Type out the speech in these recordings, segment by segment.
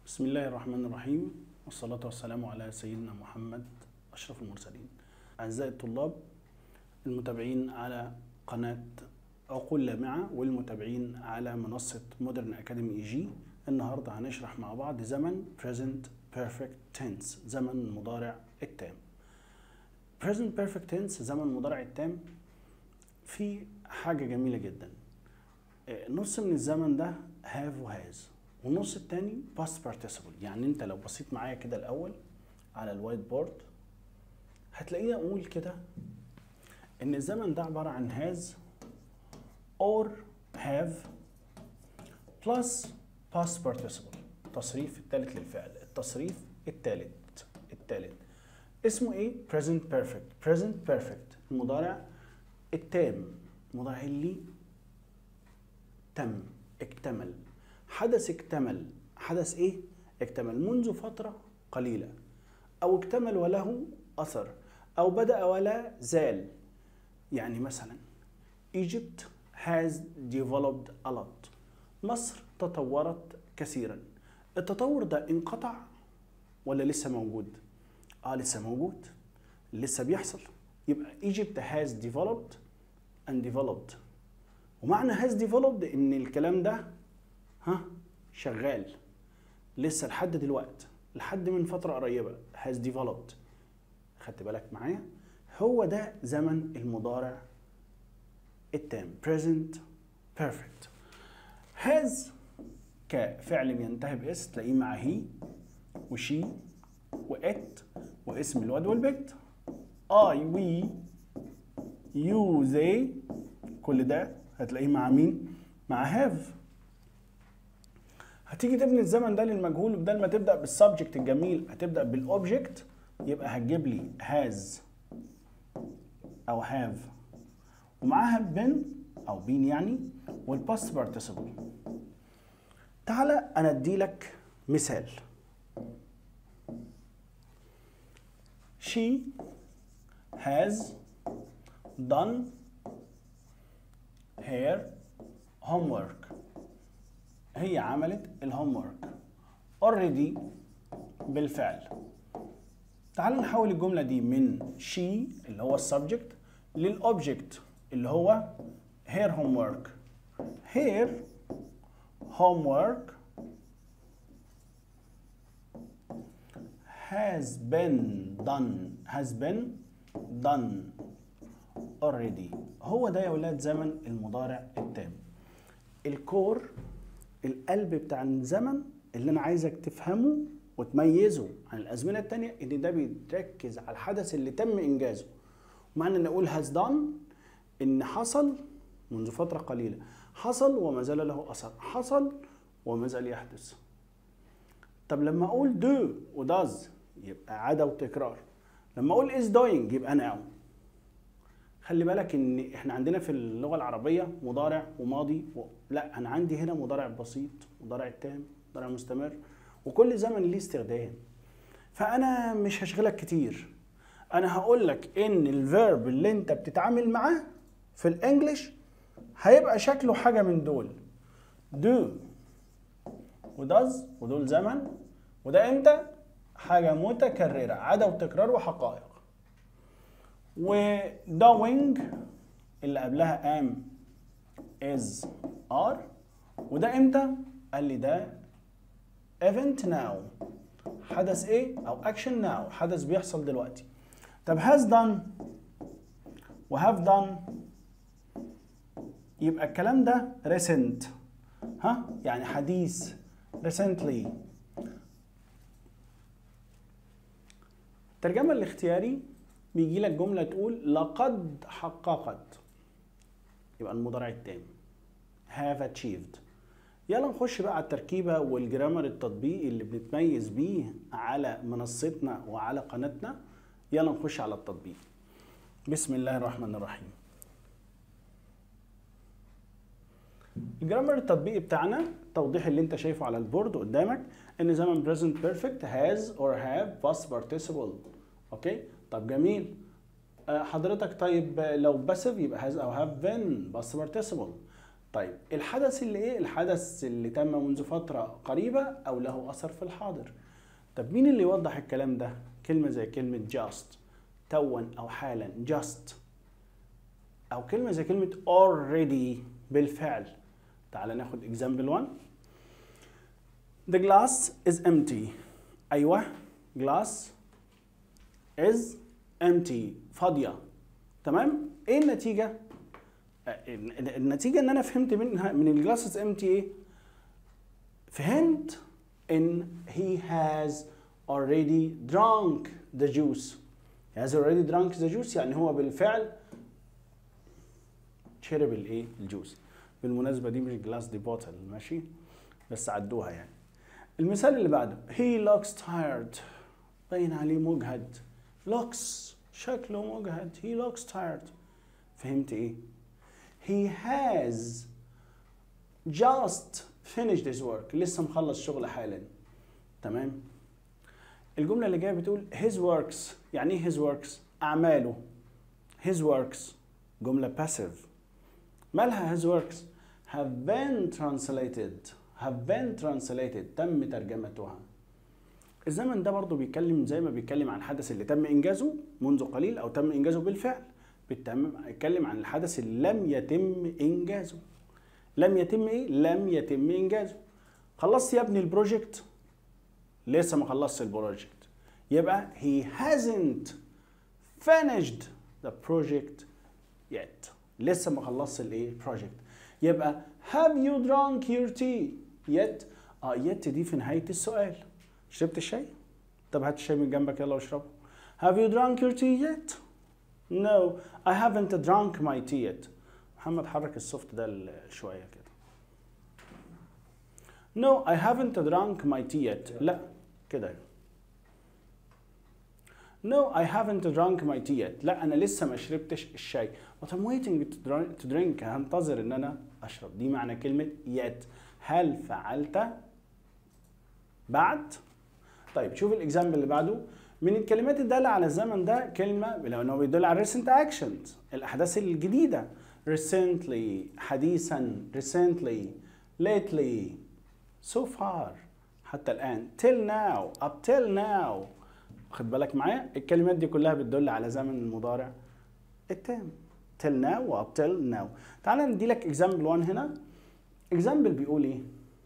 بسم الله الرحمن الرحيم والصلاة والسلام على سيدنا محمد أشرف المرسلين أعزائي الطلاب المتابعين على قناة عقول لامعة والمتابعين على منصة مودرن أكاديمي إي جي النهاردة هنشرح مع بعض زمن present perfect tense زمن المضارع التام present perfect tense زمن المضارع التام في حاجة جميلة جدا آه، نص من الزمن ده have و has والنص التاني past participle يعني انت لو بصيت معايا كده الاول على الوايت بورد هتلاقيني اقول كده ان الزمن ده عبارة عن has or have plus past participle التصريف الثالث للفعل التصريف الثالث الثالث اسمه ايه present perfect present perfect المضارع التام المضارع اللي تم اكتمل حدث اكتمل حدث ايه اكتمل منذ فترة قليلة او اكتمل وله اثر او بدأ ولا زال يعني مثلا Egypt has developed a lot مصر تطورت كثيرا التطور ده انقطع ولا لسه موجود اه لسه موجود لسه بيحصل يبقى Egypt has developed and developed ومعنى has developed ان الكلام ده ها شغال لسه لحد دلوقتي لحد من فترة قريبة has developed خدت بالك معايا هو ده زمن المضارع التام present perfect has كفعل بينتهي باس تلاقيه مع هي وشي وات واسم الواد والبنت I we you they كل ده هتلاقيه مع مين؟ مع have هتيجي تبني الزمن ده للمجهول بدل ما تبدا بالسبجكت الجميل هتبدا بالاوبجكت يبقى هتجيب لي has او have ومعاها been او been يعني والباست participle تعالى انا ادي لك مثال she has done her homework هي عملت الهوم ورك already بالفعل تعال نحول الجملة دي من she اللي هو السبجكت للأوبجكت اللي هو her homework her homework has been done has been done already هو ده يا ولاد زمن المضارع التام الكور القلب بتاع الزمن اللي انا عايزك تفهمه وتميزه عن الازمنه التانية ان ده بيتركز على الحدث اللي تم انجازه معنى ان اقول has done ان حصل منذ فتره قليله حصل وما زال له اثر حصل وما زال يحدث طب لما اقول do و does يبقى عاده وتكرار لما اقول is doing يبقى now خلي بالك ان احنا عندنا في اللغه العربيه مضارع وماضي و... لا انا عندي هنا مضارع بسيط مضارع تام مضارع مستمر وكل زمن ليه استخدام فانا مش هشغلك كتير انا هقول لك ان الفيرب اللي انت بتتعامل معاه في الانجليش هيبقى شكله حاجه من دول do وداز ودول زمن وده امتى حاجه متكرره عاده وتكرار وحقائق و doing اللي قبلها am is are وده امتى؟ قال لي ده event now حدث ايه؟ او action now حدث بيحصل دلوقتي طب has done و have done يبقى الكلام ده recent ها يعني حديث recently الترجمة الاختياري بيجي لك جمله تقول لقد حققت يبقى المضارع التام have achieved يلا نخش بقى على التركيبه والجرامر التطبيقي اللي بنتميز بيه على منصتنا وعلى قناتنا يلا نخش على التطبيق بسم الله الرحمن الرحيم الجرامر التطبيقي بتاعنا التوضيح اللي انت شايفه على البورد قدامك ان زمن present perfect has or have past participle اوكي طب جميل آه، حضرتك طيب آه، لو باسيف يبقى has او have been past participle طيب الحدث اللي ايه الحدث اللي تم منذ فتره قريبه او له اثر في الحاضر طب مين اللي يوضح الكلام ده كلمه زي كلمه just توا او حالا just او كلمه زي كلمه already بالفعل تعال ناخد example 1 the glass is empty ايوه glass is empty فاضيه تمام ايه النتيجه النتيجه ان انا فهمت منها من الجلاس امتي ايه فهمت ان he has already drunk the juice he has already drunk the juice يعني هو بالفعل شرب الايه الجوز بالمناسبه دي مش جلاس دي بوتل ماشي بس عدوها يعني المثال اللي بعده he looks tired باين عليه مجهد looks شكله مجهد he looks tired فهمت ايه he has just finished his work لسه مخلص شغل حالا تمام الجملة اللي جاية بتقول his works يعني ايه his works أعماله his works جملة passive مالها his works have been translated have been translated تم ترجمتها الزمن ده برضو بيتكلم زي ما بيتكلم عن الحدث اللي تم إنجازه منذ قليل أو تم إنجازه بالفعل بيتكلم عن الحدث اللي لم يتم إنجازه لم يتم إيه؟ لم يتم إنجازه خلصت يا ابني البروجكت لسه ما خلصت البروجكت يبقى he hasn't finished the project yet لسه ما خلصش الايه project يبقى have you drunk your tea yet اه yet دي في نهاية السؤال شربت الشاي طب هات الشاي من جنبك يلا واشربه have you drunk your tea yet no I haven't drunk my tea yet محمد حرك السوفت ده شوية كده no I haven't drunk my tea yet لا كده No, I haven't drunk my tea yet. لا أنا لسه ما شربتش الشاي. But I'm waiting to drink, to drink. هنتظر إن أنا أشرب. دي معنى كلمة yet. هل فعلت بعد؟ طيب شوف الإكزامبل اللي بعده. من الكلمات الدالة على الزمن ده كلمة لو إنه بيدل على recent actions الأحداث الجديدة. recently حديثا recently lately so far حتى الآن till now up till now خد بالك معايا الكلمات دي كلها بتدل على زمن المضارع التام till now و up till now تعال ندي لك example 1 هنا example بيقول ايه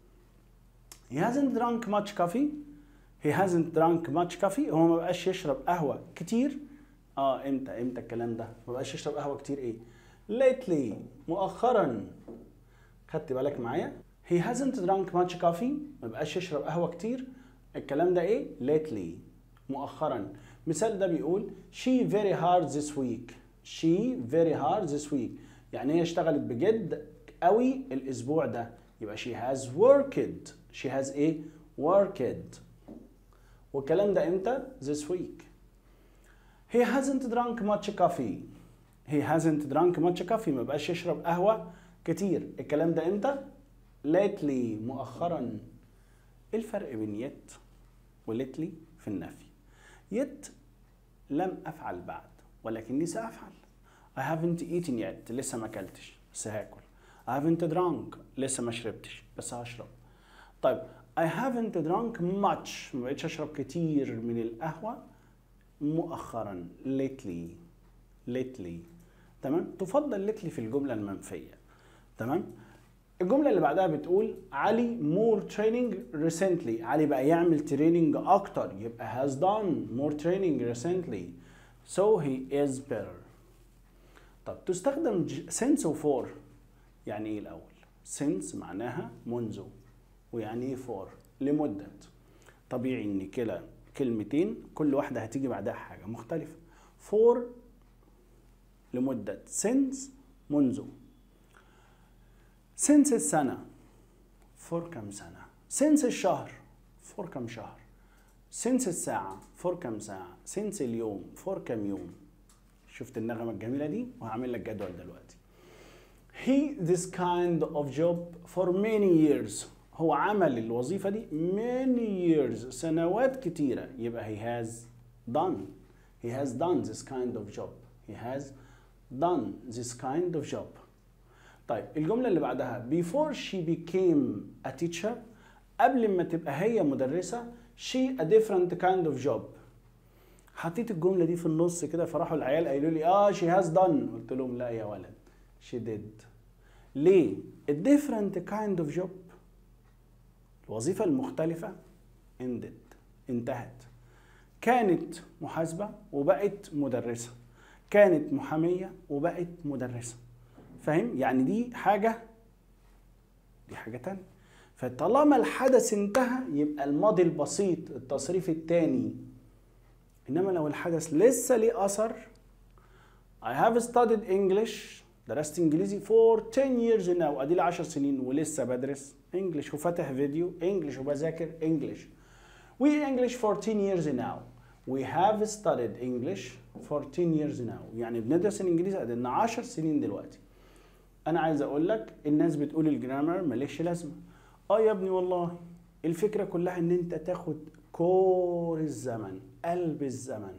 he hasn't drunk much coffee he hasn't drunk much coffee هو ما بقاش يشرب قهوة كتير اه امتى امتى الكلام ده ما بقاش يشرب قهوة كتير ايه lately مؤخرا خدت بالك معايا he hasn't drunk much coffee ما بقاش يشرب قهوة كتير الكلام ده ايه lately مؤخرا مثال ده بيقول she very hard this week she very hard this week يعني هي اشتغلت بجد قوي الاسبوع ده يبقى she has worked she has ايه worked والكلام ده امتى this week he hasn't drunk much coffee he hasn't drunk much coffee ما بقاش يشرب قهوة كتير الكلام ده امتى lately مؤخرا ايه الفرق بين yet وليتلي في النفي yet لم أفعل بعد ولكني سأفعل I haven't eaten yet لسه ما أكلتش بس هاكل I haven't drunk لسه ما شربتش بس هشرب طيب I haven't drunk much ما بقتش أشرب كتير من القهوة مؤخرا lately lately تمام تفضل lately في الجملة المنفية تمام الجملة اللي بعدها بتقول علي more training recently علي بقى يعمل تريننج أكتر يبقى has done more training recently so he is better طب تستخدم since و for يعني ايه الأول؟ since معناها منذ ويعني ايه for لمدة طبيعي ان كده كلمتين كل واحدة هتيجي بعدها حاجة مختلفة for لمدة since منذ since السنة for كم سنة since الشهر for كم شهر since الساعة for كم ساعة since اليوم for كم يوم شفت النغمة الجميلة دي وهعمل لك جدول دلوقتي he this kind of job for many years هو عمل الوظيفة دي many years سنوات كتيرة يبقى he has done he has done this kind of job he has done this kind of job طيب الجمله اللي بعدها before she became a teacher قبل ما تبقى هي مدرسه she a different kind of job حطيت الجمله دي في النص كده فراحوا العيال قالوا لي اه she has done قلت لهم لا يا ولد she did ليه a different kind of job الوظيفه المختلفه ended انتهت كانت محاسبه وبقت مدرسه كانت محاميه وبقت مدرسه فاهم يعني دي حاجه دي حاجه تانية فطالما الحدث انتهى يبقى الماضي البسيط التصريف الثاني انما لو الحدث لسه ليه اثر I have studied English درست انجليزي for 10 years now ادي لي 10 سنين ولسه بدرس انجلش وفاتح فيديو انجلش وبذاكر انجلش We English for 10 years now We have studied English for 10 years now يعني بندرس الانجليزي قدرنا 10 سنين دلوقتي انا عايز اقول لك الناس بتقول الجرامر مالكش لازمه اه يا ابني والله الفكره كلها ان انت تاخد كور الزمن قلب الزمن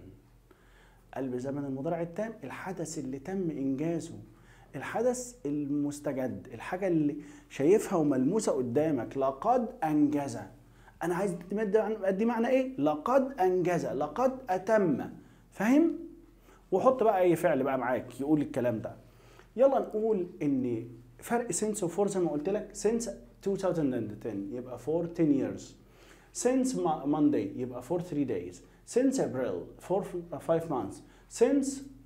قلب زمن المضارع التام الحدث اللي تم انجازه الحدث المستجد الحاجه اللي شايفها وملموسه قدامك لقد انجز انا عايز ادي معنى ايه لقد انجز لقد اتم فاهم وحط بقى اي فعل بقى معاك يقول الكلام ده يلا نقول ان فرق سينس وفور زي ما قلت لك سينس 2010 يبقى for 10 years since Monday يبقى for 3 days since April for 5 months since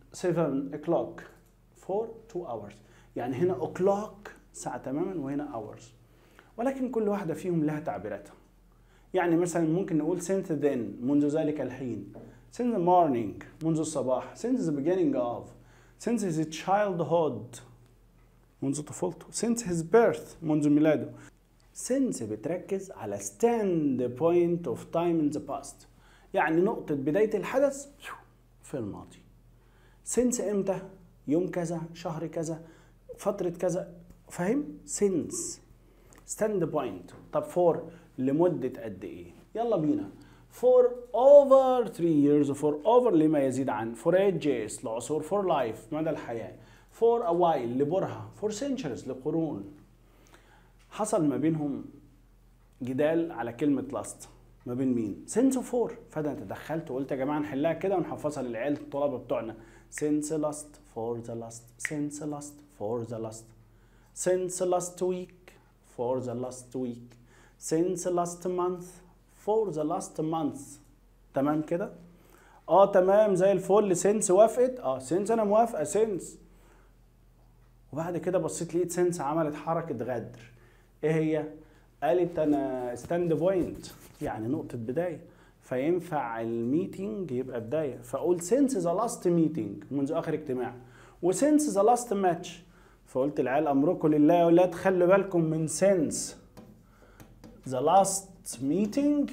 7 o'clock for 2 hours يعني هنا o'clock ساعة تماما وهنا hours ولكن كل واحدة فيهم لها تعبيراتها يعني مثلا ممكن نقول since then منذ ذلك الحين since the morning منذ الصباح since the beginning of since his childhood منذ طفولته since his birth منذ ميلاده since بتركز على stand point of time in the past يعني نقطة بداية الحدث في الماضي since امتى يوم كذا شهر كذا فترة كذا فاهم since stand point طب for لمدة قد ايه يلا بينا for over 3 years for over لما يزيد عن for ages لعصور for life مدى الحياة for a while لبرهة for centuries لقرون حصل ما بينهم جدال على كلمة last ما بين مين؟ since وفور فانا تدخلت وقلت يا جماعة نحلها كده ونحفظها للعيال الطلبة بتوعنا since last for the last since last for the last since last week for the last week since last month for the last month تمام كده؟ اه تمام زي الفل سنس وافقت اه سنس انا موافقه سنس وبعد كده بصيت لقيت سنس عملت حركه غدر ايه هي قالت انا ستاند بوينت يعني نقطه بدايه فينفع الميتنج يبقى بدايه فاقول سينس ذا لاست ميتنج منذ اخر اجتماع وسينس ذا لاست ماتش فقلت العيال امركم لله يا اولاد خلوا بالكم من سينس ذا لاست ميتنج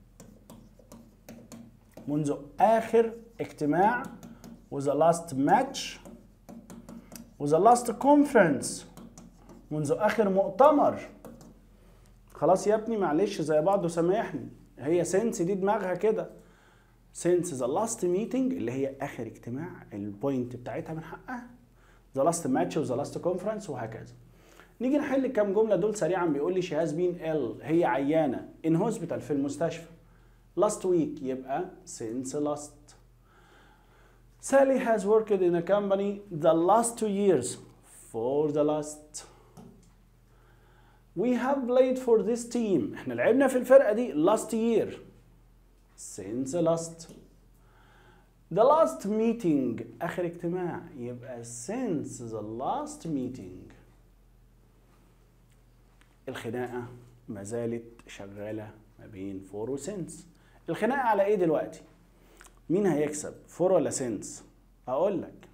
منذ اخر اجتماع وذا لاست ماتش وذا لاست كونفرنس منذ اخر مؤتمر خلاص يا ابني معلش زي بعض وسامحني هي سنس دي دماغها كده سنس ذا لاست ميتنج اللي هي اخر اجتماع البوينت بتاعتها من حقها ذا لاست ماتش وذا لاست كونفرنس وهكذا نيجي نحل كام جمله دول سريعا بيقول لي شي هاز بين ال هي عيانه ان هوسبيتال في المستشفى لاست ويك يبقى since last Sally has worked in a company the last two years for the last We have played for this team احنا لعبنا في الفرقة دي last year since last The last meeting آخر اجتماع يبقى since the last meeting الخناقة ما زالت شغالة ما بين فور وسنس الخناقة على ايه دلوقتي؟ مين هيكسب؟ فور ولا سنس؟ أقول لك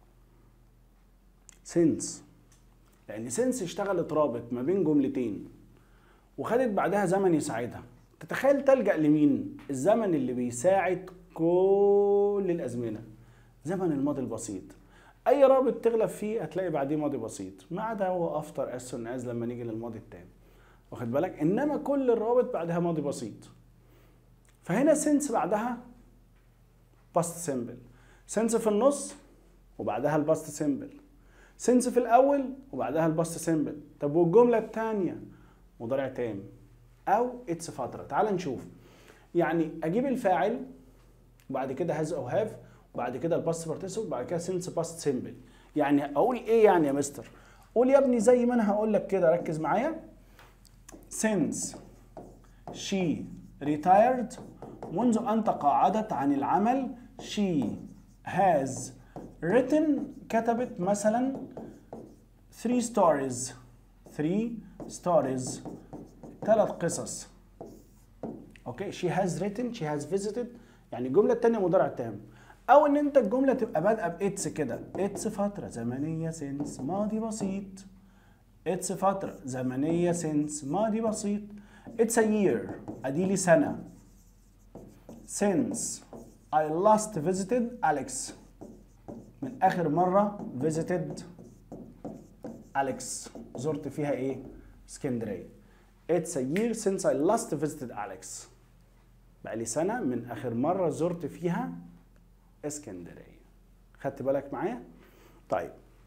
سنس لأن سنس اشتغلت رابط ما بين جملتين وخدت بعدها زمن يساعدها تتخيل تلجأ لمين؟ الزمن اللي بيساعد كل الأزمنة زمن الماضي البسيط أي رابط تغلب فيه هتلاقي بعديه ماضي بسيط ما عدا هو أفتر أس از لما نيجي للماضي التام واخد بالك إنما كل الروابط بعدها ماضي بسيط فهنا سنس بعدها باست سيمبل سنس في النص وبعدها الباست سيمبل since في الاول وبعدها الباست سيمبل طب والجمله الثانيه مضارع تام او اتس فتره تعال نشوف يعني اجيب الفاعل وبعد كده هاز او هاف وبعد كده الباست بارتيسيبل وبعد كده سنس باست سيمبل يعني اقول ايه يعني يا مستر قول يا ابني زي ما انا هقول لك كده ركز معايا since she retired منذ أن تقاعدت عن العمل she has written كتبت مثلا three stories three stories ثلاث قصص اوكي she has written she has visited يعني الجملة التانية مضارع تام أو إن أنت الجملة تبقى بادئة بإتس كده إتس فترة زمنية since ماضي بسيط إتس فترة زمنية since ماضي بسيط It's a year أديلي سنة since I last visited Alex من آخر مرة visited Alex زرت فيها إيه؟ اسكندرية It's a year since I last visited Alex بقالي سنة من آخر مرة زرت فيها اسكندرية خدت بالك معايا؟ طيب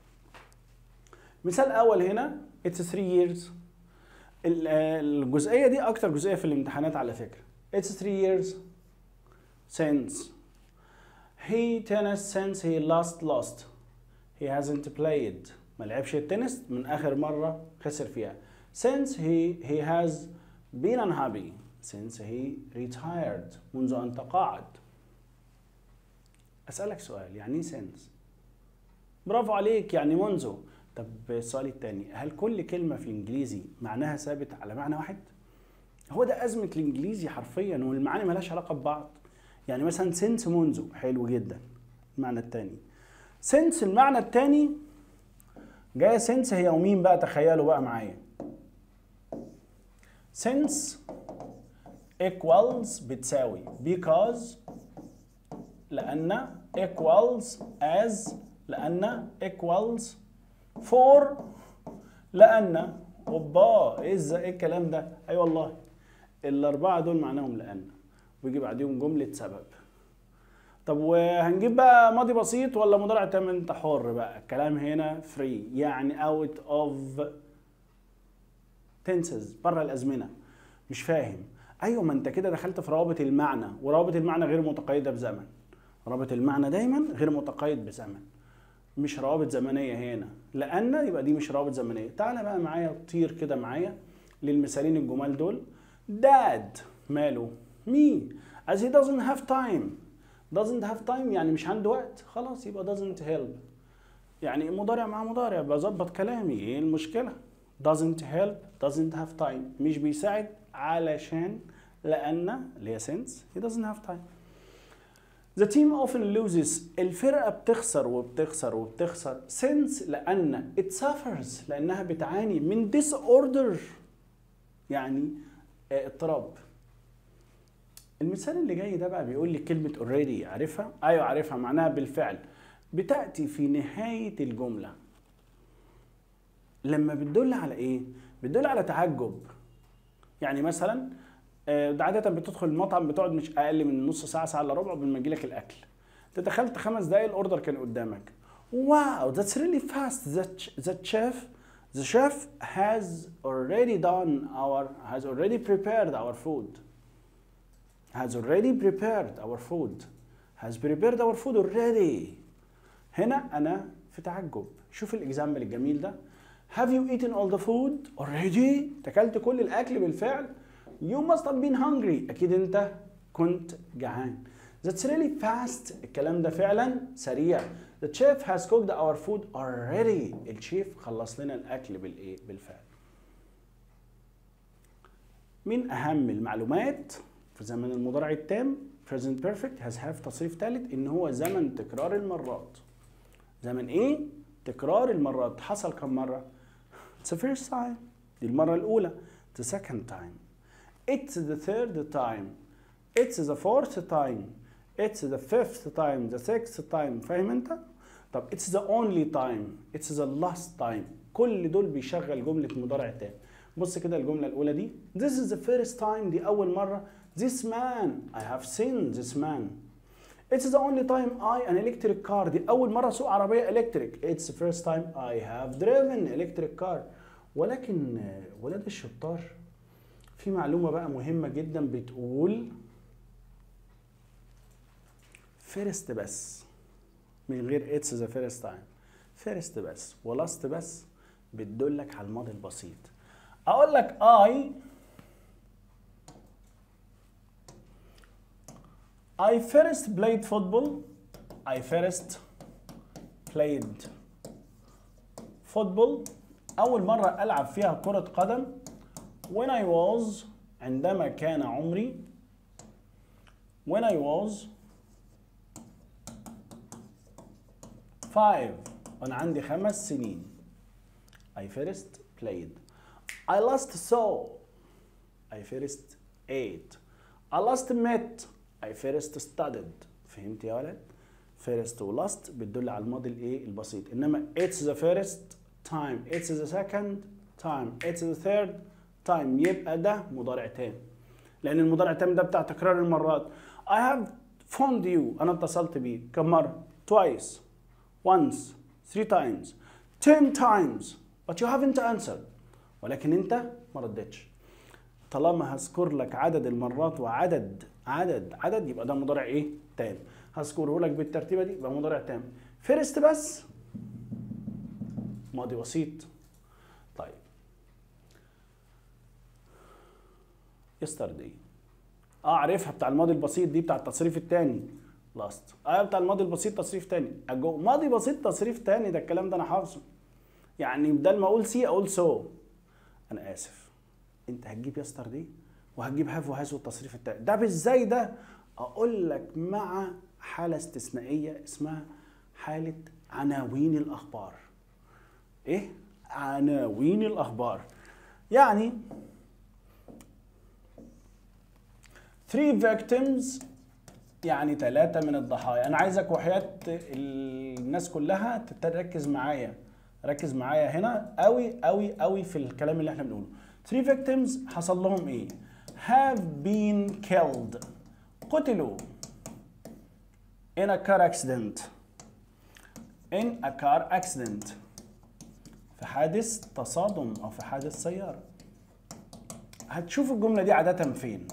مثال أول هنا It's three years الجزئية دي أكتر جزئية في الامتحانات على فكرة It's three years since he tennis since he last lost he hasn't played ما لعبش التنس من آخر مرة خسر فيها since he he has been unhappy since he retired منذ أن تقاعد أسألك سؤال يعني إيه since برافو عليك يعني منذ طب السؤال الثاني هل كل كلمة في الإنجليزي معناها ثابت على معنى واحد؟ هو ده أزمة الإنجليزي حرفيا والمعاني مالهاش علاقة ببعض يعني مثلا سنس منذ حلو جدا المعنى الثاني سنس المعنى الثاني جاية سنس هي ومين بقى تخيلوا بقى معايا since equals بتساوي because لأن equals as لأن equals for لأن اوبا ايه ازاي ايه الكلام ده؟ اي أيوة والله الأربعة دول معناهم لأن ويجي بعديهم جملة سبب طب وهنجيب بقى ماضي بسيط ولا مضارع تام انت حر بقى الكلام هنا فري يعني out of tenses بره الازمنه مش فاهم ايوه ما انت كده دخلت في روابط المعنى وروابط المعنى غير متقيده بزمن رابط المعنى دايما غير متقيد بزمن مش روابط زمنيه هنا لان يبقى دي مش روابط زمنيه تعالى بقى معايا طير كده معايا للمثالين الجمال دول dad ماله مي as he doesn't have time doesn't have time يعني مش عنده وقت خلاص يبقى doesn't help يعني مضارع مع مضارع بظبط كلامي ايه المشكله doesn't help doesn't have time مش بيساعد علشان لان اللي هي since he doesn't have time The team often loses الفرقة بتخسر وبتخسر وبتخسر since لأن it suffers لأنها بتعاني من disorder يعني اضطراب المثال اللي جاي ده بقى بيقول لي كلمة already عارفها؟ أيوة عارفها معناها بالفعل بتأتي في نهاية الجملة لما بتدل على إيه؟ بتدل على تعجب يعني مثلا ده عادة بتدخل المطعم بتقعد مش أقل من نص ساعة ساعة إلا ربع قبل ما يجيلك الأكل أنت دخلت خمس دقايق الأوردر كان قدامك واو that's really fast that that chef the chef has already done our has already prepared our food has already prepared our food has prepared our food already هنا أنا في تعجب شوف الإكزامبل الجميل ده Have you eaten all the food already؟ أكلت كل الأكل بالفعل؟ You must have been hungry أكيد أنت كنت جعان That's really fast الكلام ده فعلا سريع The chef has cooked our food already الشيف خلص لنا الأكل بالإيه؟ بالفعل من أهم المعلومات في زمن المضارع التام present perfect has have تصريف ثالث ان هو زمن تكرار المرات زمن ايه تكرار المرات حصل كم مره it's the first time دي المره الاولى the second time it's the third time it's the fourth time it's the fifth time the sixth time فاهم انت طب it's the only time it's the last time كل دول بيشغل جمله مضارع تام بص كده الجمله الاولى دي this is the first time دي اول مره This man, I have seen this man. It's the only time I an electric car دي أول مرة أسوق عربية electric. It's the first time I have driven electric car. ولكن آه، ولاد الشطار في معلومة بقى مهمة جدا بتقول فيرست بس من غير اتس ذا فيرست تايم فيرست بس ولاست بس بتدلك على الماضي البسيط اقول لك I I first played football I first played football أول مرة ألعب فيها كرة قدم when I was عندما كان عمري when I was five وأنا عندي خمس سنين I first played I last saw I first ate I last met I first studied فهمت يا ولد؟ first و last بتدل على الماضي الايه البسيط انما it's the first time it's the second time it's the third time يبقى ده مضارع تام لان المضارع التام ده بتاع تكرار المرات I have phoned you انا اتصلت بيه كم مره twice once three times ten times but you haven't answered ولكن انت ما ردتش طالما هذكر لك عدد المرات وعدد عدد عدد يبقى ده مضارع ايه تام هذكره لك بالترتيبه دي يبقى مضارع تام فيرست بس ماضي بسيط طيب يسترداي اه عارفها بتاع الماضي البسيط دي بتاع التصريف الثاني لاست اه بتاع الماضي البسيط تصريف ثاني أجو ماضي بسيط تصريف ثاني ده الكلام ده انا حافظه يعني بدل ما اقول سي اقول سو انا اسف انت هتجيب يستر دي وهتجيب هاف وهاز والتصريف التاني ده ازاي ده اقول لك مع حاله استثنائيه اسمها حاله عناوين الاخبار ايه عناوين الاخبار يعني three victims يعني ثلاثة من الضحايا أنا عايزك وحياة الناس كلها تركز معايا ركز معايا هنا قوي قوي قوي في الكلام اللي احنا بنقوله three victims حصل لهم ايه have been killed قتلوا in a car accident in a car accident في حادث تصادم او في حادث سيارة هتشوف الجملة دي عادة فين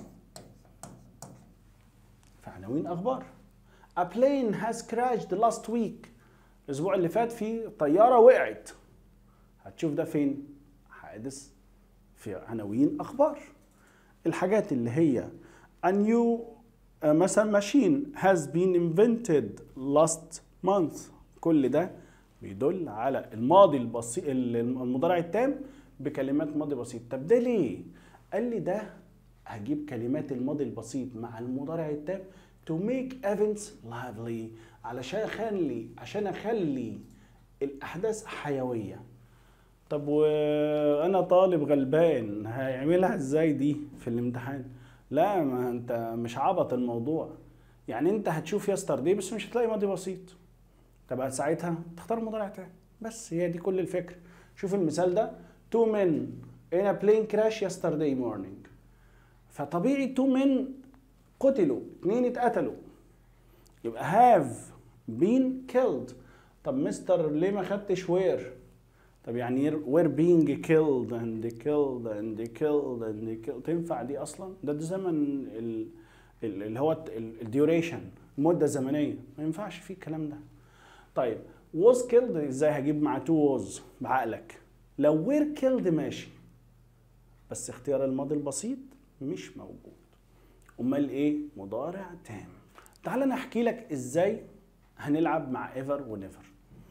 في عناوين اخبار A plane has crashed last week الاسبوع اللي فات في طياره وقعت هتشوف ده فين حادث في عناوين اخبار الحاجات اللي هي a new uh, مثلا machine has been invented last month كل ده بيدل على الماضي البسيط المضارع التام بكلمات ماضي بسيط طب ده ليه قال لي ده هجيب كلمات الماضي البسيط مع المضارع التام to make events lively علشان اخلي عشان اخلي الاحداث حيويه طب وانا طالب غلبان هيعملها ازاي دي في الامتحان لا ما انت مش عبط الموضوع يعني انت هتشوف يستر دي بس مش هتلاقي ماضي بسيط طب ساعتها تختار مضارع تاني بس هي دي كل الفكره شوف المثال ده two men in a plane crash yesterday morning فطبيعي two men قتلوا اتنين اتقتلوا يبقى have been killed طب مستر ليه ما خدتش وير طب يعني we're being killed and killed and killed and killed تنفع دي اصلا ده, ده زمن ال- ال- اللي هو الديوريشن المده الزمنيه ما ينفعش فيه الكلام ده طيب was killed ازاي هجيب مع تو was بعقلك لو we're killed ماشي بس اختيار الماضي البسيط مش موجود امال ايه مضارع تام تعال انا احكي لك ازاي هنلعب مع ايفر ونيفر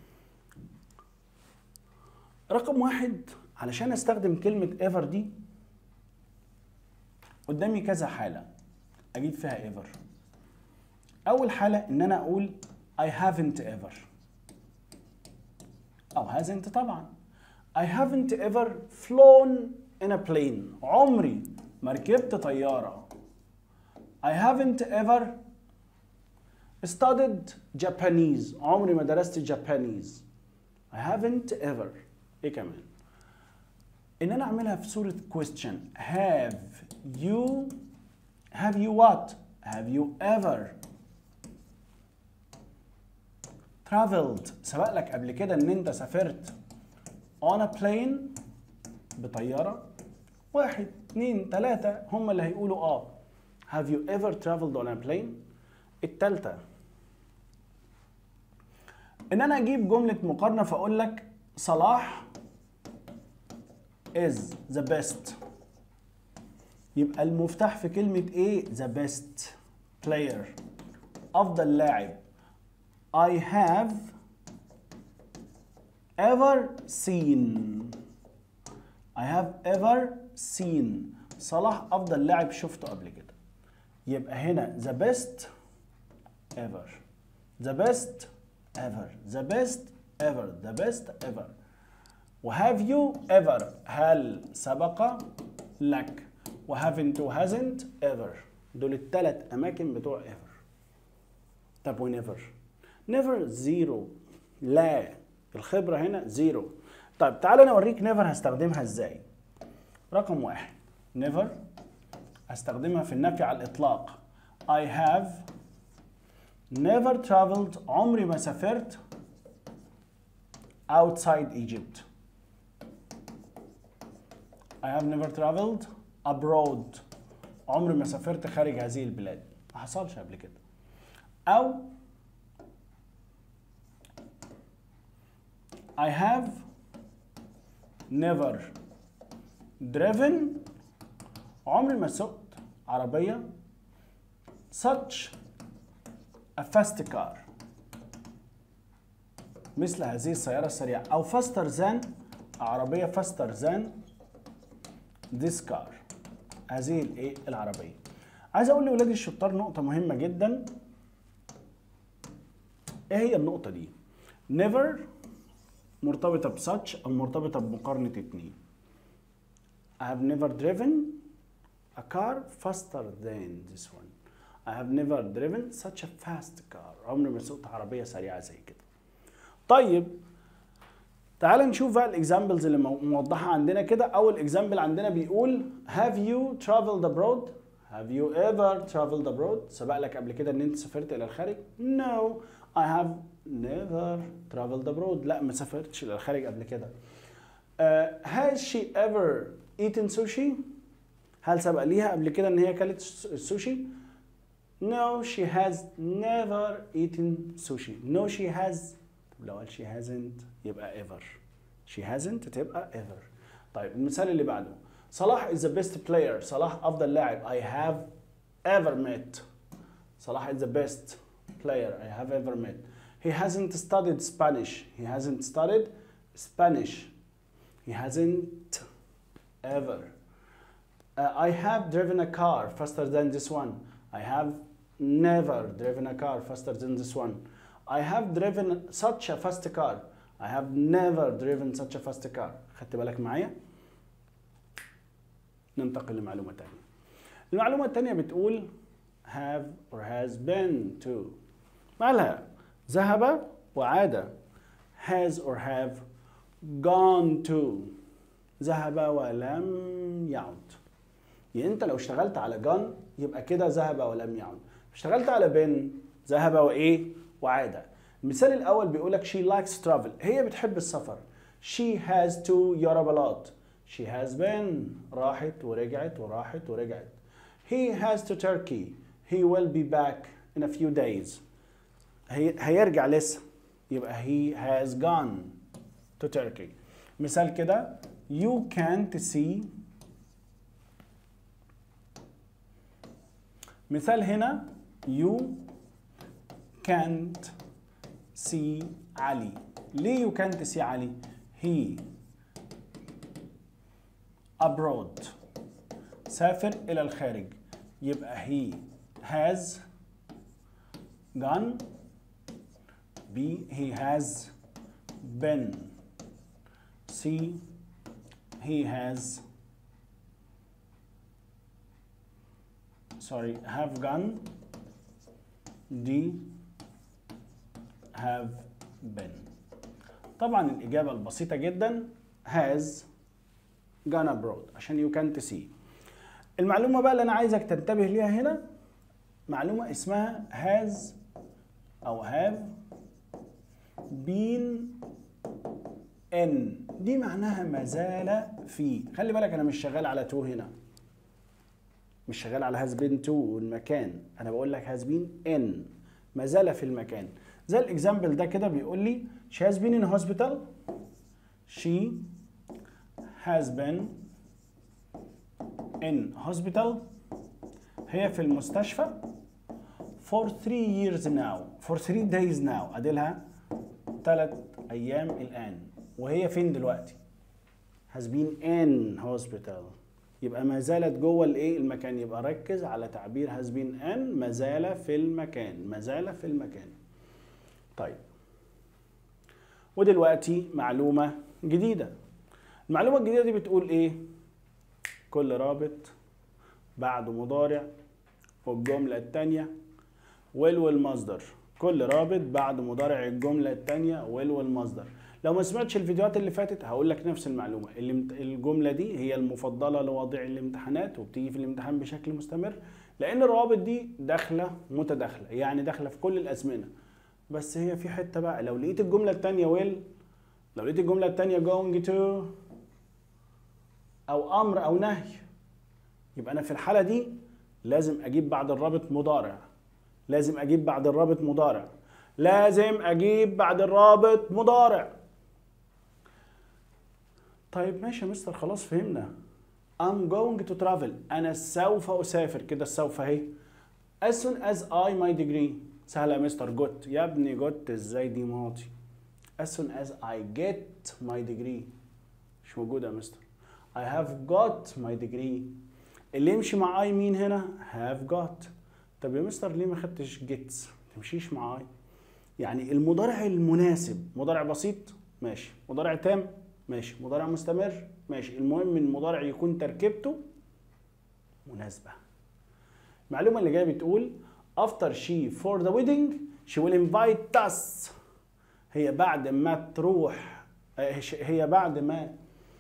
رقم واحد علشان استخدم كلمة ايفر دي قدامي كذا حالة اجيب فيها ايفر اول حالة ان انا اقول I haven't ever او hasn't طبعا I haven't ever flown in a plane عمري ما ركبت طيارة I haven't ever studied Japanese عمري ما درست Japanese I haven't ever ايه كمان ان انا اعملها في صورة question have you have you what have you ever traveled سبق لك قبل كده ان انت سافرت on a plane بطيارة واحد اتنين تلاتة هم اللي هيقولوا اه have you ever traveled on a plane التالتة ان انا اجيب جملة مقارنة فاقول لك صلاح is the best يبقى المفتاح في كلمة ايه the best player افضل لاعب I have ever seen I have ever seen صلاح افضل لاعب شفته قبل كده يبقى هنا the best ever the best ever the best ever the best ever وهاف يو ever هل سبق لك وهافنت و hasn't ever دول الثلاث اماكن بتوع ever طب و never never زيرو لا الخبرة هنا زيرو طيب تعالى انا اوريك never هستخدمها ازاي رقم واحد never هستخدمها في النفي على الاطلاق I have never traveled عمري ما سافرت outside Egypt I have never traveled abroad عمري ما سافرت خارج هذه البلاد ما حصلش قبل كده أو I have never driven عمري ما سقت عربية such a fast car مثل هذه السيارة السريعة أو faster than عربية faster than this car هذه الايه العربيه عايز اقول لاولادي الشطار نقطه مهمه جدا ايه هي النقطه دي never مرتبطه بساتش او مرتبطه بمقارنه اتنين I have never driven a car faster than this one I have never driven such a fast car عمري ما سوقت عربيه سريعه زي كده طيب تعال نشوف بقى الاكزامبلز اللي موضحه عندنا كده اول اكزامبل عندنا بيقول have you traveled abroad have you ever traveled abroad سبق لك قبل كده ان انت سافرت الى الخارج no I have never traveled abroad لا ما سافرتش الى الخارج قبل كده uh, has she ever eaten sushi هل سبق ليها قبل كده ان هي اكلت السوشي no she has never eaten sushi no she has لو قال she hasn't يبقى ever she hasn't تبقى ever طيب المثال اللي بعده صلاح is the best player صلاح أفضل لاعب I have ever met صلاح is the best player I have ever met he hasn't studied Spanish he hasn't studied Spanish he hasn't ever uh, I have driven a car faster than this one I have never driven a car faster than this one I have driven such a fast car. I have never driven such a fast car. خدت بالك معايا؟ ننتقل لمعلومة تانية. المعلومة التانية بتقول have or has been to. مالها؟ ذهب وعاد. has or have gone to. ذهب ولم يعد. يعني انت لو اشتغلت على gone يبقى كده ذهب ولم يعد. اشتغلت على been ذهب وايه؟ وعادة المثال الأول بيقول لك she likes travel هي بتحب السفر she has to Europe a lot she has been راحت ورجعت وراحت ورجعت he has to Turkey he will be back in a few days هي هيرجع لسه يبقى he has gone to Turkey مثال كده you can't see مثال هنا you can't see علي ليه you can't see علي he abroad سافر إلى الخارج يبقى he has gone B he has been C he has sorry have gone D have been طبعا الإجابة البسيطة جدا has gone abroad عشان you can't see المعلومة بقى اللي أنا عايزك تنتبه ليها هنا معلومة اسمها has أو have been in دي معناها ما زال في خلي بالك انا مش شغال على تو هنا مش شغال على has been to المكان انا بقول لك has been in ما زال في المكان زي الاكزامبل ده كده بيقول لي she has been in hospital she has been in hospital هي في المستشفى for three years now for three days now اديلها ثلاث ايام الان وهي فين دلوقتي has been in hospital يبقى ما زالت جوه الايه المكان يبقى ركز على تعبير has been in ما زال في المكان ما زال في المكان طيب ودلوقتي معلومة جديدة المعلومة الجديدة دي بتقول ايه كل رابط بعده مضارع والجملة التانية will والمصدر كل رابط بعد مضارع الجملة التانية will والمصدر لو ما سمعتش الفيديوهات اللي فاتت هقول لك نفس المعلومة الامت- الجملة دي هي المفضلة لواضعي الامتحانات وبتيجي في الامتحان بشكل مستمر لأن الروابط دي داخلة متداخلة يعني داخلة في كل الأزمنة بس هي في حتة بقى لو لقيت الجملة التانية will لو لقيت الجملة التانية going to أو أمر أو نهي يبقى أنا في الحالة دي لازم أجيب بعد الرابط مضارع لازم أجيب بعد الرابط مضارع لازم أجيب بعد الرابط مضارع طيب ماشي يا مستر خلاص فهمنا I'm going to travel أنا سوف أسافر كده السوف أهي as soon as I my degree سهلة يا مستر جوت يا ابني جوت ازاي دي ماضي as soon as I get my degree مش موجودة يا مستر I have got my degree اللي يمشي مع I مين هنا have got طب يا مستر ليه ما خدتش gets تمشيش مع I يعني المضارع المناسب مضارع بسيط ماشي مضارع تام ماشي مضارع مستمر ماشي المهم المضارع يكون تركيبته مناسبة المعلومة اللي جاية بتقول after she for the wedding she will invite us هي بعد ما تروح آه، ش- هي بعد ما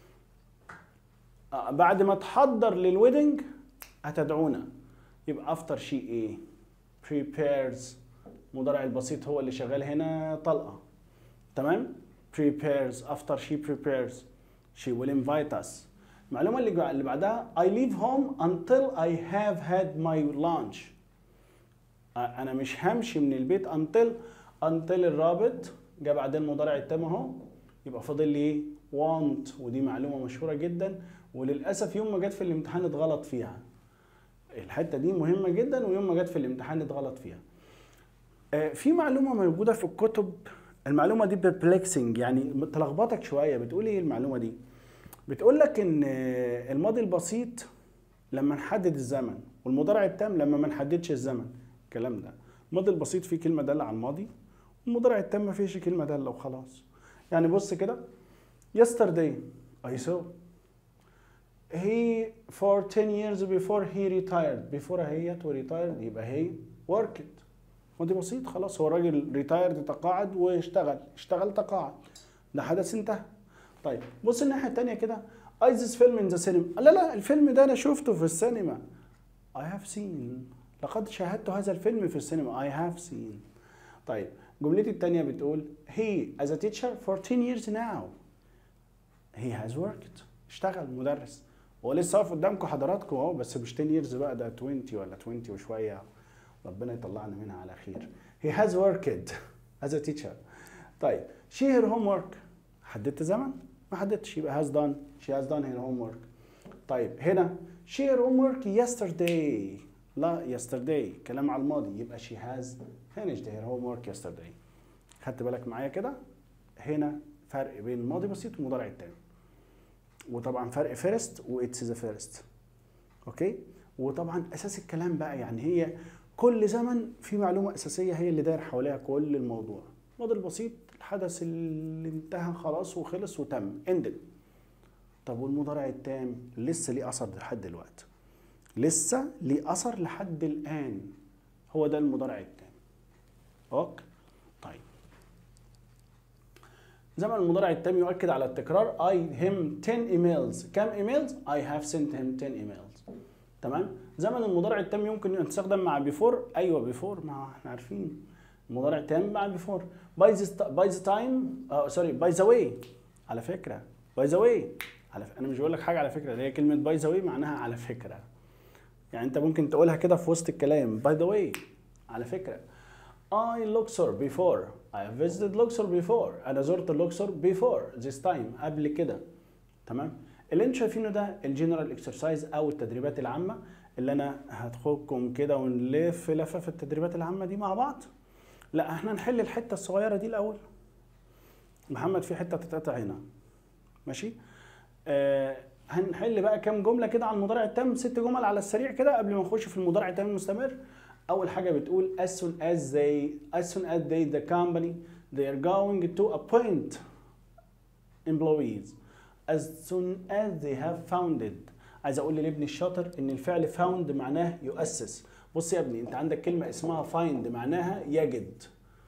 آه، بعد ما تحضر للويدنج هتدعونا يبقى after she ايه prepares المضارع البسيط هو اللي شغال هنا طلقة تمام prepares after she prepares she will invite us المعلومة اللي جا- اللي بعدها I leave home until I have had my lunch آه، انا مش همشي من البيت until until الرابط جه بعدين المضارع التام اهو يبقى فاضل لي ايه want ودي معلومه مشهوره جدا وللاسف يوم ما جت في الامتحان اتغلط فيها الحته دي مهمه جدا ويوم ما جت في الامتحان اتغلط فيها آه، في معلومه موجوده في الكتب المعلومه دي perplexing يعني تلخبطك شويه بتقول ايه المعلومه دي بتقول لك ان آه، الماضي البسيط لما نحدد الزمن والمضارع التام لما ما نحددش الزمن الكلام ده الماضي البسيط فيه كلمه داله على الماضي والمضارع التام ما فيش كلمه داله وخلاص يعني بص كده yesterday I saw he for 10 years before he retired before هي to retired يبقى he worked ماضي بسيط خلاص هو الراجل ريتايرد تقاعد واشتغل اشتغل تقاعد ده حدث انتهى طيب بص الناحيه الثانيه كده I this film in the cinema لا لا الفيلم ده انا شفته في السينما I have seen لقد شاهدت هذا الفيلم في السينما I have seen طيب جملتي الثانيه بتقول he as a teacher for 10 years now he has worked اشتغل مدرس هو لسه واقف قدامكم حضراتكم اهو بس مش 10 years بقى ده 20 ولا 20 وشويه ربنا يطلعنا منها على خير he has worked as a teacher طيب she her homework حددت زمن ما حددتش يبقى has done she has done her homework طيب هنا she her homework yesterday لا yesterday كلام على الماضي يبقى she has finished her homework yesterday خدت بالك معايا كده هنا فرق بين الماضي بسيط والمضارع التام وطبعا فرق فيرست واتس ذا فيرست اوكي وطبعا اساس الكلام بقى يعني هي كل زمن في معلومه اساسيه هي اللي داير حواليها كل الموضوع الماضي البسيط الحدث اللي انتهى خلاص وخلص وتم اندد طب والمضارع التام لسه ليه اثر لحد دلوقتي لسه ليه اثر لحد الان هو ده المضارع التام اوكي طيب زمن المضارع التام يؤكد على التكرار I him 10 emails كم ايميلز I have sent him 10 emails تمام زمن المضارع التام يمكن ان يستخدم مع before ايوه before ما احنا عارفين مضارع تام مع before by the st- by the time uh, sorry by the way على فكره by the way على ف... انا مش بقول لك حاجه على فكره اللي هي كلمه by the way معناها على فكره يعني انت ممكن تقولها كده في وسط الكلام by the way على فكره I Luxor before I have visited Luxor before انا زرت Luxor before this time قبل كده تمام اللي انتوا شايفينه ده الجنرال اكسرسايز او التدريبات العامه اللي انا هدخلكم كده ونلف لفه في التدريبات العامه دي مع بعض لا احنا نحل الحته الصغيره دي الاول محمد في حته تتقطع هنا ماشي آه هنحل بقى كام جمله كده على المضارع التام ست جمل على السريع كده قبل ما نخش في المضارع التام المستمر اول حاجه بتقول as soon as they as soon as they the company they are going to appoint employees as soon as they have founded عايز اقول لابني الشاطر ان الفعل found معناه يؤسس بص يا ابني انت عندك كلمه اسمها find معناها يجد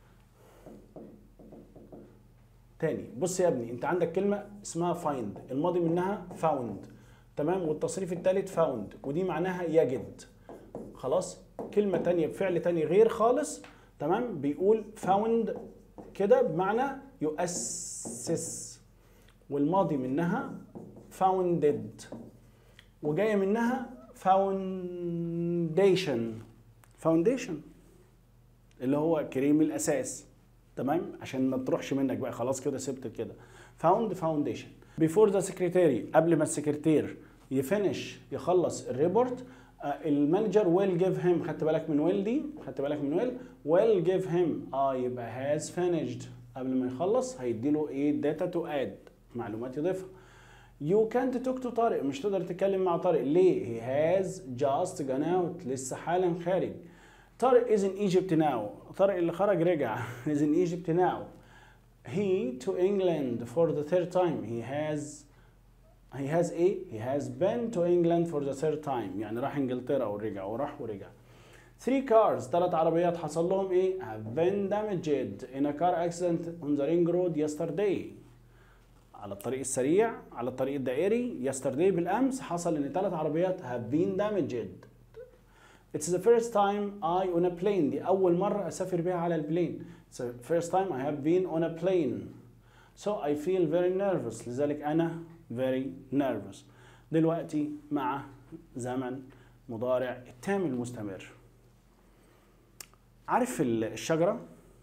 تاني بص يا ابني انت عندك كلمه اسمها find الماضي منها found تمام والتصريف الثالث found ودي معناها يجد خلاص كلمه تانية بفعل تاني غير خالص تمام بيقول found كده بمعنى يؤسس والماضي منها founded وجايه منها foundation foundation اللي هو كريم الاساس تمام عشان ما تروحش منك بقى خلاص كده سبت كده found foundation before the secretary قبل ما السكرتير يفنش يخلص الريبورت آه، المانجر will give him خدت بالك من will دي خدت بالك من will will give him اه يبقى has finished قبل ما يخلص هيديله ايه data to add معلومات يضيفها You can't talk to طارق مش تقدر تتكلم مع طارق ليه؟ He has just gone out لسه حالا خارج طارق is in Egypt now طارق اللي خرج رجع is in Egypt now He to England for the third time he has he has a he has been to England for the third time يعني راح انجلترا ورجع وراح ورجع Three cars ثلاث عربيات حصل لهم ايه؟ have been damaged in a car accident on the ring road yesterday على الطريق السريع على الطريق الدائري yesterday بالامس حصل ان ثلاث عربيات have been damaged It's the first time I on a plane دي أول مرة أسافر بيها على البلين It's the first time I have been on a plane So I feel very nervous لذلك أنا very nervous دلوقتي مع زمن مضارع التام المستمر عارف ال- الشجرة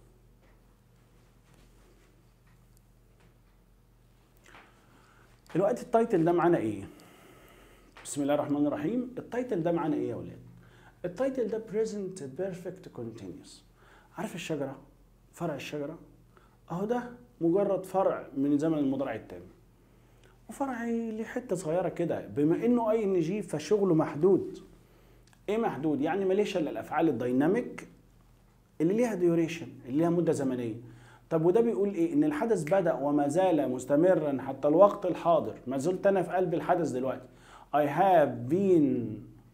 دلوقتي التايتل ده معانا ايه بسم الله الرحمن الرحيم التايتل ده معانا ايه يا ولاد التايتل ده present perfect continuous عارف الشجرة فرع الشجرة اهو ده مجرد فرع من زمن المضارع التام وفرع ليه حته صغيره كده بما انه اي ان جي فشغله محدود ايه محدود يعني ماليش الا الافعال الدايناميك اللي ليها ديوريشن اللي ليها مده زمنيه طب وده بيقول ايه ان الحدث بدا وما زال مستمرا حتى الوقت الحاضر ما زلت انا في قلب الحدث دلوقتي I have been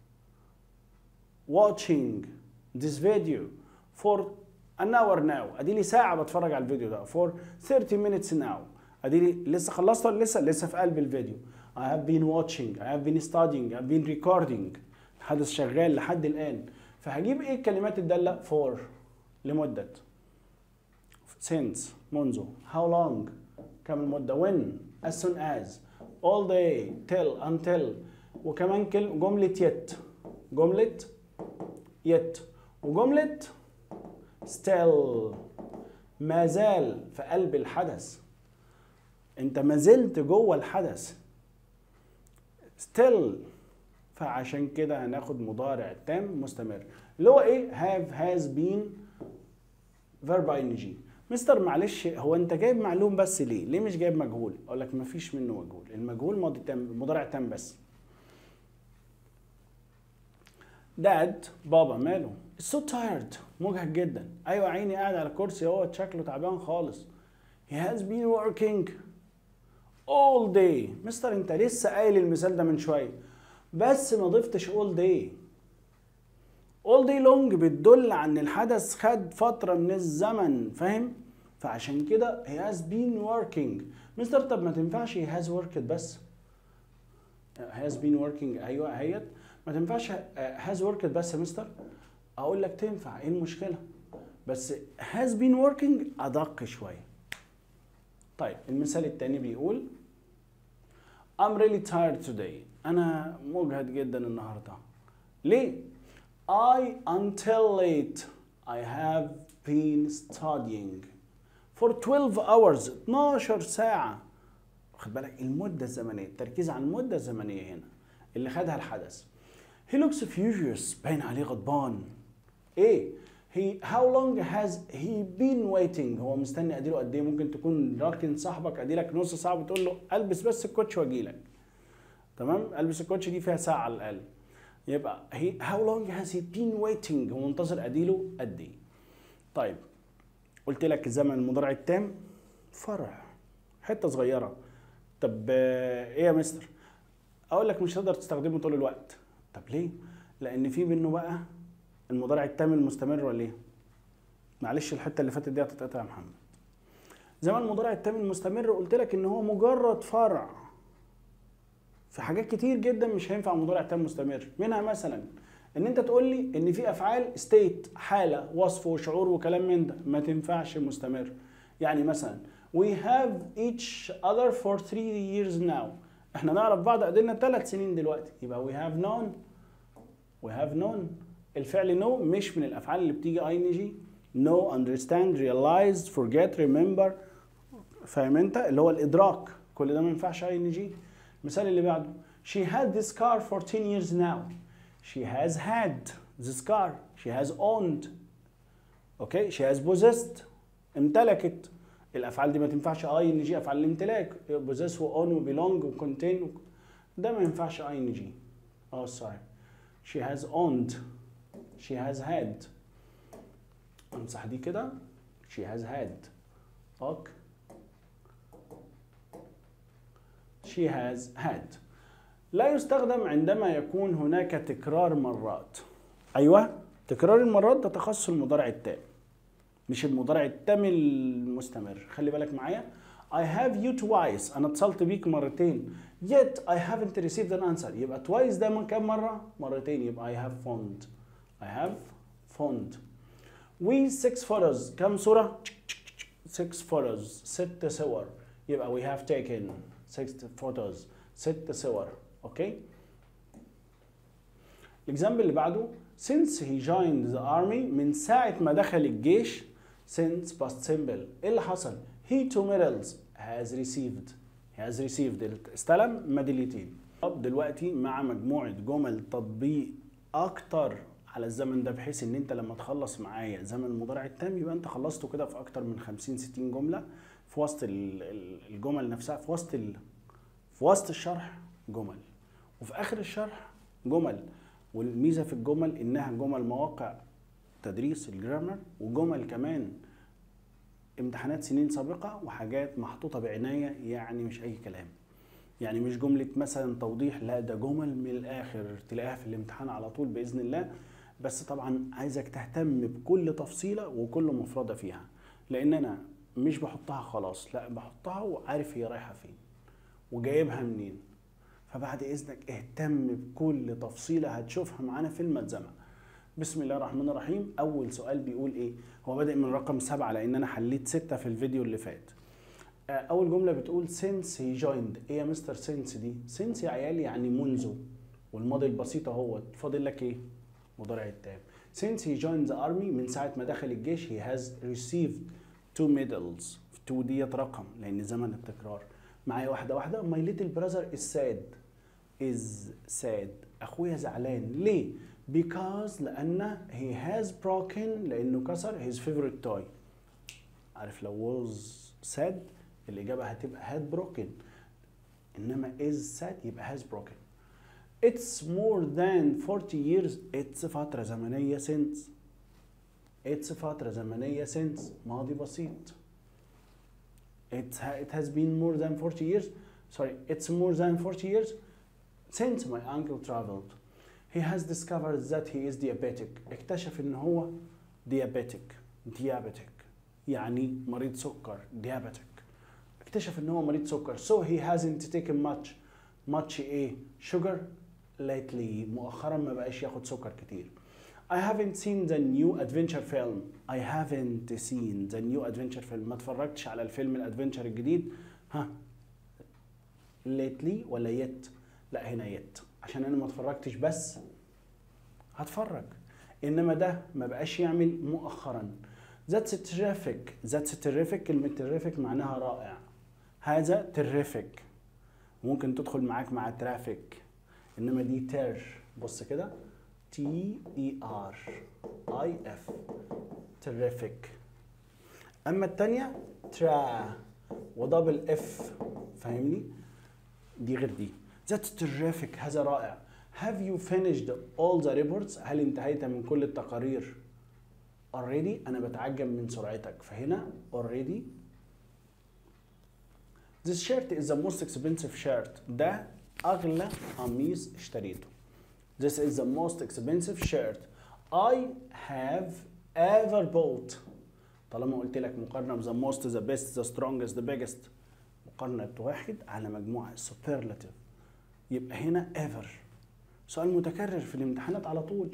watching this video for an hour now ادي لي ساعه بتفرج على الفيديو ده for 30 minutes now ادي لي لسه خلصت ولا لسه لسه في قلب الفيديو I have been watching I have been studying I have been recording الحدث شغال لحد الان فهجيب ايه الكلمات الداله for لمده since منذ how long كم المده when as soon as all day till until وكمان كل جمله yet جمله yet وجمله still ما زال في قلب الحدث انت ما زلت جوه الحدث still فعشان كده هناخد مضارع تام مستمر اللي هو ايه have has been verb ing مستر معلش هو انت جايب معلوم بس ليه ليه مش جايب مجهول اقول لك مفيش منه مجهول المجهول ماضي تام مضارع تام بس داد بابا ماله so tired مجهد جدا ايوه عيني قاعد على كرسي هو شكله تعبان خالص he has been working all day مستر انت لسه قايل المثال ده من شويه بس ما ضفتش all day all day long بتدل عن الحدث خد فتره من الزمن فاهم فعشان كده he has been working مستر طب ما تنفعش he has worked بس has been working ايوه اهيت ما تنفعش has worked بس يا مستر اقول لك تنفع ايه المشكله بس has been working ادق شويه طيب المثال التاني بيقول I'm really tired today انا مجهد جدا النهارده ليه I until late I have been studying for 12 hours 12 ساعة واخد بالك المدة الزمنية التركيز على المدة الزمنية هنا اللي خدها الحدث he looks furious باين عليه غضبان ايه he how long has he been waiting هو مستني اديله قد ايه ممكن تكون راكن صاحبك اديلك نص ساعة بتقول له البس بس الكوتش واجيلك تمام البس الكوتش دي فيها ساعة على الاقل يبقى he how long has he been waiting هو منتظر اديله قد ايه طيب قلت لك الزمن المضارع التام فرع حته صغيره طب آه، ايه يا مستر اقول لك مش هتقدر تستخدمه طول الوقت طب ليه لان في منه بقى المضارع التام المستمر ولا ايه معلش الحته اللي فاتت دي هتتقطع يا محمد زمن المضارع التام المستمر قلت لك ان هو مجرد فرع في حاجات كتير جدا مش هينفع مضارع تام مستمر منها مثلا ان انت تقول لي ان في افعال ستيت حاله وصف وشعور وكلام من ده ما تنفعش مستمر يعني مثلا we have each other for three years now احنا نعرف بعض ادينا ثلاث سنين دلوقتي يبقى we have known we have known الفعل know مش من الافعال اللي بتيجي ing know understand realize forget remember فاهم انت اللي هو الادراك كل ده ما ينفعش ing المثال اللي بعده she had this car for 10 years now she has had this car she has owned اوكي she has possessed امتلكت الافعال دي ما تنفعش اي ان جي افعال الامتلاك possess و own و belong و contain و... ده ما ينفعش اي ان جي اه sorry she has owned she has had امسح دي كده she has had اوكي she has had لا يستخدم عندما يكون هناك تكرار مرات ايوه تكرار المرات ده تخصص المضارع التام مش المضارع التام المستمر خلي بالك معايا I have you twice أنا اتصلت بيك مرتين yet I haven't received an answer يبقى twice ده من كام مرة؟ مرتين يبقى I have phoned I have phoned we six photos كم صورة؟ six photos ست صور يبقى we have taken six photos ست صور اوكي الاكزامبل اللي بعده since he joined the army من ساعة ما دخل الجيش since past simple ايه اللي حصل؟ he two medals has received he has received استلم ميداليتين طب دلوقتي مع مجموعة جمل تطبيق أكتر على الزمن ده بحيث ان انت لما تخلص معايا زمن المضارع التام يبقى انت خلصته كده في اكتر من 50 60 جمله في وسط ال- ال- الجمل نفسها في وسط ال... في وسط الشرح جمل وفي اخر الشرح جمل والميزه في الجمل انها جمل مواقع تدريس الجرامر وجمل كمان امتحانات سنين سابقه وحاجات محطوطه بعنايه يعني مش اي كلام يعني مش جمله مثلا توضيح لا ده جمل من الاخر تلاقيها في الامتحان على طول باذن الله بس طبعا عايزك تهتم بكل تفصيله وكل مفرده فيها لان انا مش بحطها خلاص لا بحطها وعارف هي رايحه فين وجايبها منين فبعد اذنك اهتم بكل تفصيله هتشوفها معانا في الملزمه بسم الله الرحمن الرحيم اول سؤال بيقول ايه هو بادئ من رقم سبعة لان انا حليت ستة في الفيديو اللي فات آه، اول جمله بتقول since he joined ايه يا مستر since دي since يا عيال يعني منذ والماضي البسيط اهو فاضل لك ايه مضارع التام since he joined the army من ساعه ما دخل الجيش he has received two medals two ديت رقم لان زمن التكرار معايا واحده واحده my little brother is sad is sad اخويا زعلان ليه because لان he has broken لانه كسر his favorite toy عارف لو was sad الاجابه هتبقى had broken انما is sad يبقى has broken it's more than 40 years it's فتره زمنيه since it's فتره زمنيه since ماضي بسيط it, ha- it has been more than 40 years sorry it's more than 40 years since my uncle traveled he has discovered that he is diabetic اكتشف ان هو diabetic diabetic يعني مريض سكر diabetic اكتشف ان هو مريض سكر so he hasn't taken much much ايه sugar lately مؤخرا ما بقاش ياخد سكر كتير I haven't seen the new adventure film I haven't seen the new adventure film ما اتفرجتش على الفيلم الادفنتشر الجديد ها lately ولا yet لا هنا yet عشان انا ما اتفرجتش بس هتفرج انما ده ما بقاش يعمل مؤخرا That's terrific That's terrific كلمة terrific معناها رائع هذا terrific ممكن تدخل معاك مع ترافيك انما دي تر بص كده تي اي ار اي اف terrific اما التانية ترا ودبل اف فاهمني دي غير دي That's terrific هذا رائع Have you finished all the reports هل انتهيت من كل التقارير already انا بتعجب من سرعتك فهنا already This shirt is the most expensive shirt ده اغلى قميص اشتريته This is the most expensive shirt I have ever bought طالما قلت لك مقارنة ب the most the best the strongest the biggest مقارنة واحد على مجموعة superlative يبقى هنا ever سؤال متكرر في الامتحانات على طول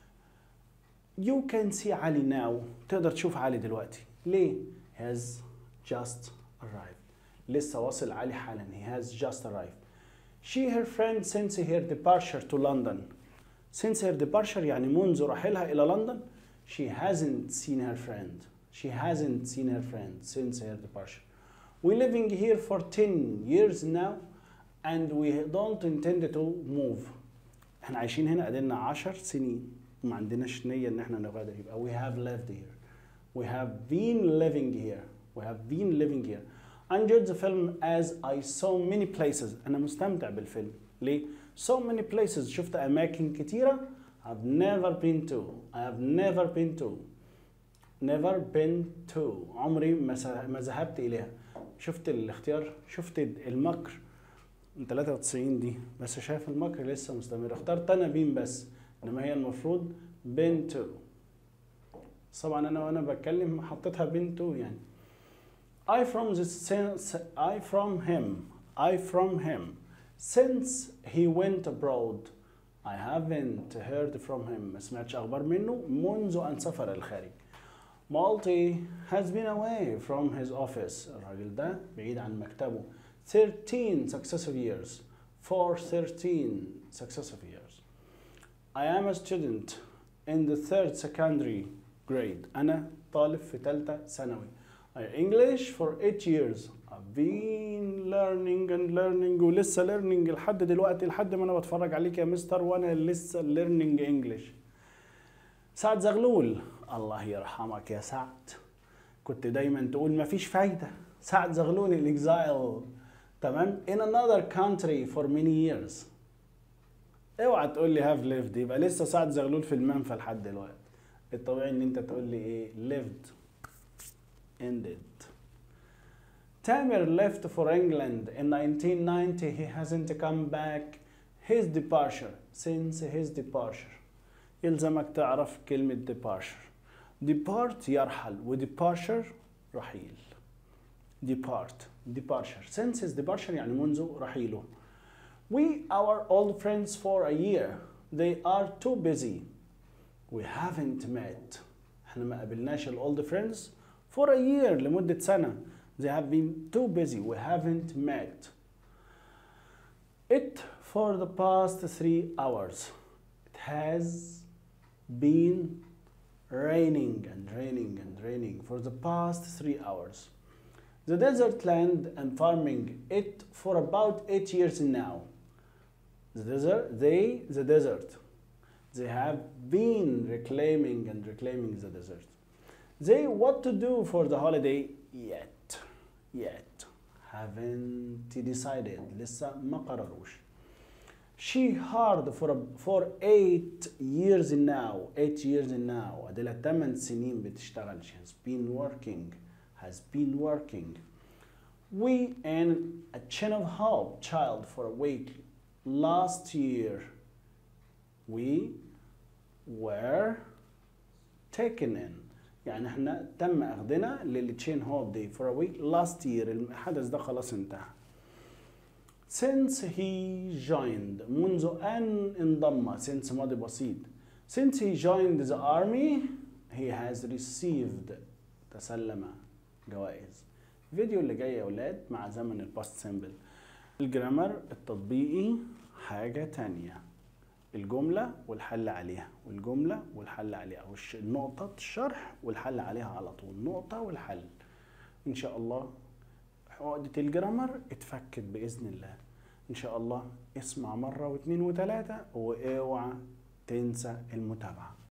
You can see علي now تقدر تشوف علي دلوقتي ليه؟ has just arrived لسه واصل علي حالا he has just arrived she her friend since her departure to London since her departure يعني منذ رحيلها إلى لندن she hasn't seen her friend she hasn't seen her friend since her departure we're living here for 10 years now and we don't intend to move احنا عايشين هنا قدرنا 10 سنين وما عندناش نية ان احنا نغادر يبقى we have lived here we have been living here we have been living here I enjoyed the film as I saw many places انا مستمتع بالفيلم ليه so many places شفت اماكن كتيرة I've never been to I have never been to never been to عمري ما س- ما ذهبت اليها شفت الاختيار شفت المكر من 93 دي بس شايف المكر لسه مستمر اخترت انا بين بس انما هي المفروض بين تو طبعا انا وانا بتكلم حطيتها بين تو يعني I from the sense I from him I from him since he went abroad I haven't heard from him ما سمعتش اخبار منه منذ ان سافر الخارج Malty has been away from his office الراجل ده بعيد عن مكتبه 13 successive years for 13 successive years I am a student in the third secondary grade أنا طالب في ثالثة ثانوي I English for 8 years I've been learning and learning ولسه learning لحد دلوقتي لحد ما أنا بتفرج عليك يا مستر وأنا لسه learning English سعد زغلول الله يرحمك يا سعد كنت دايما تقول مفيش فايدة سعد زغلول الإكزايل تمام in another country for many years اوعى تقول لي have lived يبقى لسه سعد زغلول في المنفى لحد دلوقتي الطبيعي ان انت تقول لي ايه lived ended تامر left for England in 1990 he hasn't come back his departure since his departure يلزمك تعرف كلمة departure depart يرحل و departure رحيل depart departure since his departure يعني منذ رحيله we our old friends for a year they are too busy we haven't met احنا ما قابلناش ال old friends for a year لمدة سنة they have been too busy we haven't met it for the past three hours it has been raining and raining and raining for the past three hours the desert land and farming it for about eight years now the desert they the desert they have been reclaiming and reclaiming the desert they what to do for the holiday yet yet haven't decided لسه ما قرروش she hard for a, for eight years now eight years now اديلها 8 سنين بتشتغل she has been working has been working we and a chain of hope child for a week last year we were taken in يعني احنا تم اخذنا للتشين هوب دي for a week last year الحدث ده خلاص انتهى since he joined منذ ان انضم since ماضي بسيط since he joined the army he has received تسلم جوائز الفيديو اللي جاي يا اولاد مع زمن الباست سيمبل الجرامر التطبيقي حاجة تانية الجملة والحل عليها والجملة والحل عليها أو الش- نقطة الشرح والحل عليها على طول نقطة والحل إن شاء الله عقدة الجرامر اتفكت بإذن الله إن شاء الله اسمع مرة واثنين وثلاثة واوعى تنسى المتابعة